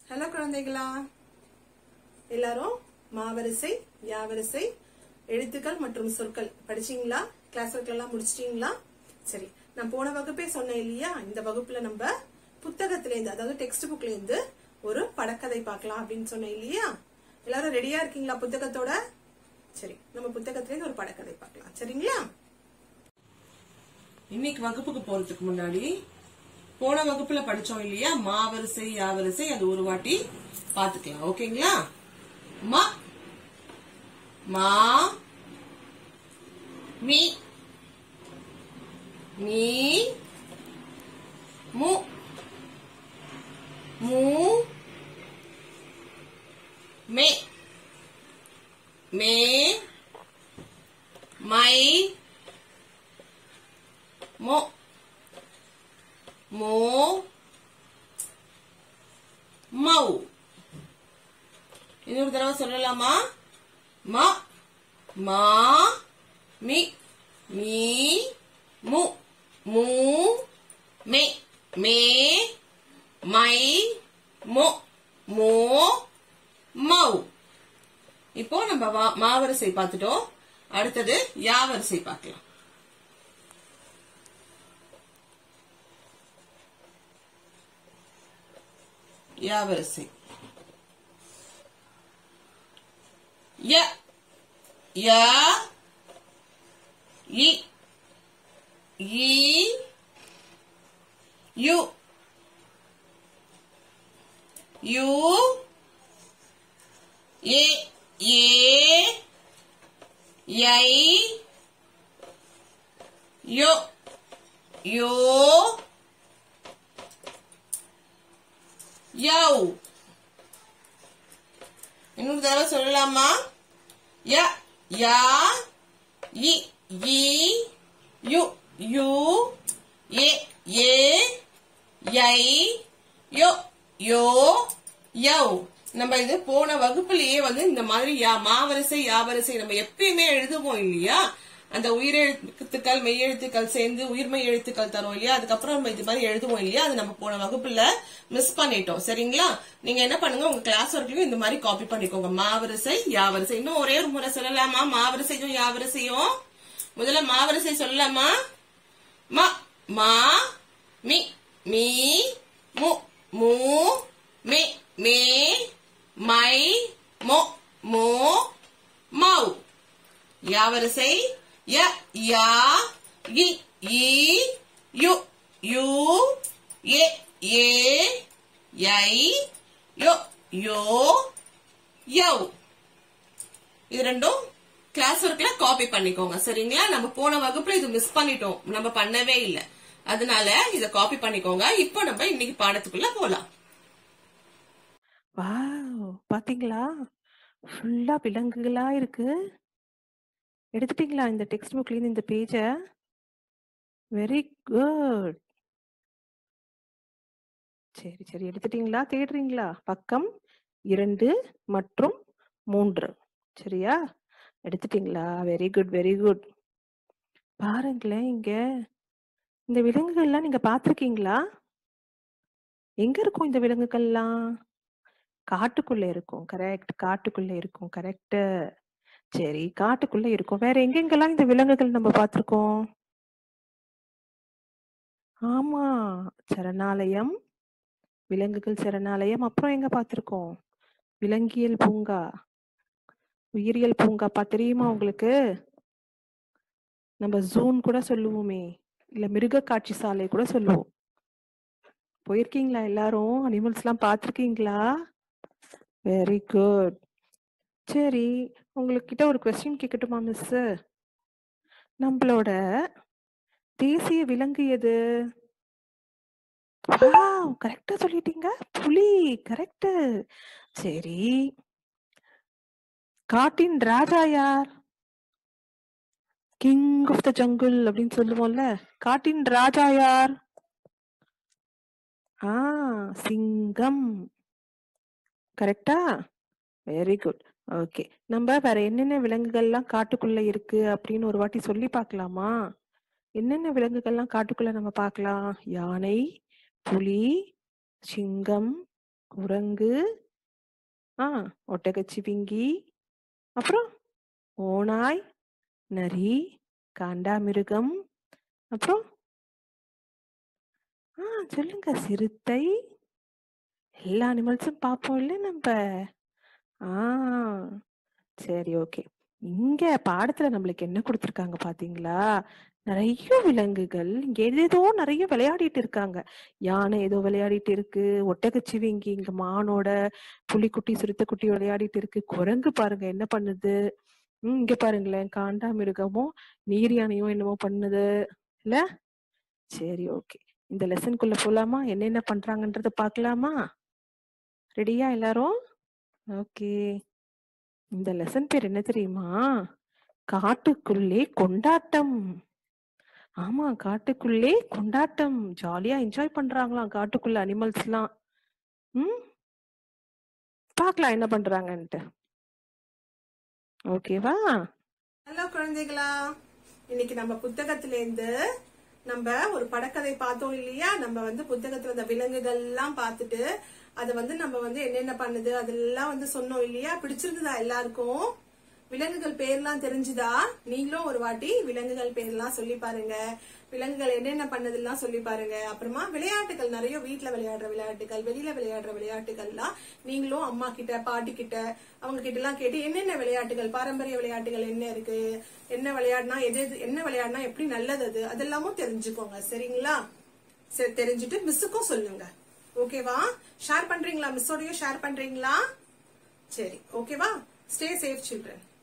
hello குழந்தைகளா எல்லாரும் மாவரிசை யாவரிசை எழுத்துக்கள் மற்றும் சொற்கள் படிச்சீங்களா கிளாஸ் ஒர்க் எல்லாம் முடிச்சிட்டீங்களா சரி நான் போன வகுப்பே சொன்னேன் இல்லையா இந்த வகுப்புல நம்ம புத்தகத்துல இருந்து அதாவது டெக்ஸ்ட் புக்ல இருந்து ஒரு படக்கதை பார்க்கலாம் அப்படின்னு சொன்னேன் இல்லையா எல்லாரும் ரெடியா இருக்கீங்களா புத்தகத்தோட சரி நம்ம புத்தகத்துல இருந்து ஒரு படக்கதை பார்க்கலாம் சரிங்களா இன்னைக்கு வகுப்புக்கு போறதுக்கு முன்னாடி போன வகுப்புல படிச்சோம் இல்லையா மாவரிசை யாவரிசை அது ஒரு வாட்டி பாத்துக்கலாம் ஓகேங்களா ம மா மீ மீ மு மூ மே மே மை மோ மோ மௌ இன்னொரு தடவை சொல்லலாமா ம மா மி மீ மு மூ மே மே மை மோ மோ மௌ இப்போ நம்ம வா- மாவரிசை பார்த்துட்டோம் அடுத்தது யாவரிசை பார்க்கலாம் யாவரிசை ய ய இ ஈ யு யு ஏ ஏ யை யோ யோ யௌ இன்னொரு தடவை சொல்லலாமா ய யா இ ஈ யு யூ ஏ ஏ யை யோ யோ யௌ நம்ம இது போன வகுப்புலயே வந்து இந்த மாதிரி யா மாவரிசை யாவரிசை நம்ம எப்பயுமே எழுதுவோம் இல்லையா அந்த உயிரெழுத்துக்கள் மெய்யெழுத்துக்கள் சேர்ந்து உயிர்மெய் எழுத்துக்கள் தரும் இல்லையா அதுக்கப்புறம் நம்ம இது மாதிரி எழுதுவோம் இல்லையா அது நம்ம போன வகுப்புல மிஸ் பண்ணிட்டோம் சரிங்களா நீங்க என்ன பண்ணுங்க உங்க கிளாஸ் ஒர்க்லயும் இந்த மாதிரி காப்பி பண்ணிக்கோங்க மாவரிசை யாவரிசை இன்னும் ஒரே ஒரு முறை சொல்லலாமா மாவரிசையும் யாவரிசையும் முதல்ல மாவரிசை சொல்லலாமா ம மா மி மீ மு மூ மே மே மை மோ மோ மௌ யாவரிசை ய யா இ ஈ யு யூ ஏ ஏ யை யோ யோ யௌ இது ரெண்டும் கிளாஸ் ஒர்க்ல காப்பி பண்ணிக்கோங்க சரிங்களா நம்ம போன வகுப்புல இது மிஸ் பண்ணிட்டோம் நம்ம பண்ணவே இல்ல அதனால இத காப்பி பண்ணிக்கோங்க இப்போ நம்ம இன்னைக்கு பாடத்துக்குள்ள போலாம் வாவ் பாத்தீங்களா ஃபுல்லா விலங்குகளா இருக்கு எடுத்துட்டீங்களா இந்த டெக்ஸ்ட் புக்ல இருந்து இந்த பேஜ வெரி குட் சரி சரி எடுத்துட்டீங்களா தேடுறீங்களா பக்கம் இரண்டு மற்றும் மூன்று சரியா எடுத்துட்டீங்களா வெரி குட் வெரி குட் பாருங்களேன் இங்க இந்த விலங்குகள்லாம் நீங்க பார்த்திருக்கீங்களா எங்க இருக்கும் இந்த விலங்குகள்லாம் காட்டுக்குள்ள இருக்கும் கரெக்ட் காட்டுக்குள்ள இருக்கும் கரெக்ட் சரி காட்டுக்குள்ள இருக்கும் வேற எங்கெங்கெல்லாம் இந்த விலங்குகள் நம்ம பார்த்திருக்கோம் ஆமா சரணாலயம் விலங்குகள் சரணாலயம் அப்புறம் எங்க பார்த்திருக்கோம் விலங்கியல் பூங்கா உயிரியல் பூங்கா பா தெரியுமா உங்களுக்கு நம்ம ஜூன் கூட சொல்லுவோமே இல்ல மிருக காட்சி சாலை கூட சொல்லுவோம் போயிருக்கீங்களா எல்லாரும் அனிமல்ஸ் எல்லாம் பார்த்திருக்கீங்களா வெரி குட் சரி உங்ககிட்ட ஒரு கொஸ்டின் கேட்கட்டுமா மிஸ் நம்மளோட தேசிய விலங்கு எது கரெக்டா சொல்லிட்டீங்க புலி கரெக்ட் சரி காட்டின் ராஜா யார் கிங் ஆஃப் த ஜங்குள் அப்படின்னு சொல்லுவோம்ல காட்டின் ராஜா யார் ஆ சிங்கம் கரெக்டா வெரி குட் ஓகே நம்ம வேற என்னென்ன விலங்குகள்லாம் காட்டுக்குள்ள இருக்கு அப்படின்னு ஒரு வாட்டி சொல்லி பார்க்கலாமா என்னென்ன விலங்குகள்லாம் காட்டுக்குள்ள நம்ம பார்க்கலாம் யானை புலி சிங்கம் குரங்கு ஆ ஒட்டகச்சிவிங்கி அப்புறம் ஓநாய் நரி காண்டாமிருகம் அப்புறம் ஆ சொல்லுங்க சிறுத்தை எல்லா அனிமல்ஸும் பார்ப்போம் இல்ல நம்ம ஆ சரி ஓகே இங்க பாடத்துல நம்மளுக்கு என்ன கொடுத்துருக்காங்க பாத்தீங்களா நிறைய விலங்குகள் இங்க ஏதேதோ நிறைய விளையாடிட்டு இருக்காங்க யானை ஏதோ விளையாடிட்டு இருக்கு ஒட்டகச்சிவிங்கி இங்க மானோட புலிக்குட்டி சிறுத்தைக்குட்டி விளையாடிட்டு இருக்கு குரங்கு பாருங்க என்ன பண்ணுது ம், இங்க பாருங்களேன் காண்டாமிருகமும் நீர் யானையும் என்னமோ பண்ணுது இல்ல சரி ஓகே இந்த லெசனுக்குள்ள போலாமா என்னென்ன பண்றாங்கன்றத பார்க்கலாமா ரெடியா எல்லாரும் ஓகே இந்த லெசன் பேர் என்ன தெரியுமா காட்டுக்குள்ளே கொண்டாட்டம் ஆமா காட்டுக்குள்ளே கொண்டாட்டம் ஜாலியா என்ஜாய் பண்றாங்களாம் காட்டுக்குள்ள அனிமல்ஸ்லாம் ம் பார்க்கலாம் என்ன பண்றாங்கன்ட்டு ஓகேவா ஹலோ குழந்தைகளா இன்னைக்கு நம்ம புத்தகத்துல இருந்து நம்ம ஒரு படக்கதை பார்த்தோம் இல்லையா நம்ம வந்து புத்தகத்துல இந்த விலங்குகள் எல்லாம் பார்த்துட்டு அதை வந்து நம்ம வந்து என்னென்ன பண்ணுது அதெல்லாம் வந்து சொன்னோம் இல்லையா பிடிச்சிருந்ததா எல்லாருக்கும் விலங்குகள் பேர்லாம் தெரிஞ்சுதா நீங்களும் ஒரு வாட்டி விலங்குகள் பேர்லாம் சொல்லி பாருங்க விலங்குகள் என்னென்ன பண்ணதெல்லாம் சொல்லி பாருங்க அப்புறமா விளையாட்டுகள் நிறைய வீட்ல விளையாடுற விளையாட்டுகள் வெளியில விளையாடுற விளையாட்டுகள்லாம் நீங்களும் அம்மா கிட்ட பாட்டி கிட்ட அவங்க கிட்ட எல்லாம் கேட்டு என்னென்ன விளையாட்டுகள் பாரம்பரிய விளையாட்டுகள் என்ன இருக்கு என்ன விளையாடினா எது எது- என்ன விளையாடினா எப்படி நல்லது அது அதெல்லாமும் தெரிஞ்சுக்கோங்க சரிங்களா சரி தெரிஞ்சுட்டு மிஸ்ஸுக்கும் சொல்லுங்க ஓகேவா ஷேர் பண்றீங்களா மிஸ்ஸோடயும் ஷேர் பண்றீங்களா சரி ஓகேவா ஸ்டே சேஃப் சில்ட்ரன்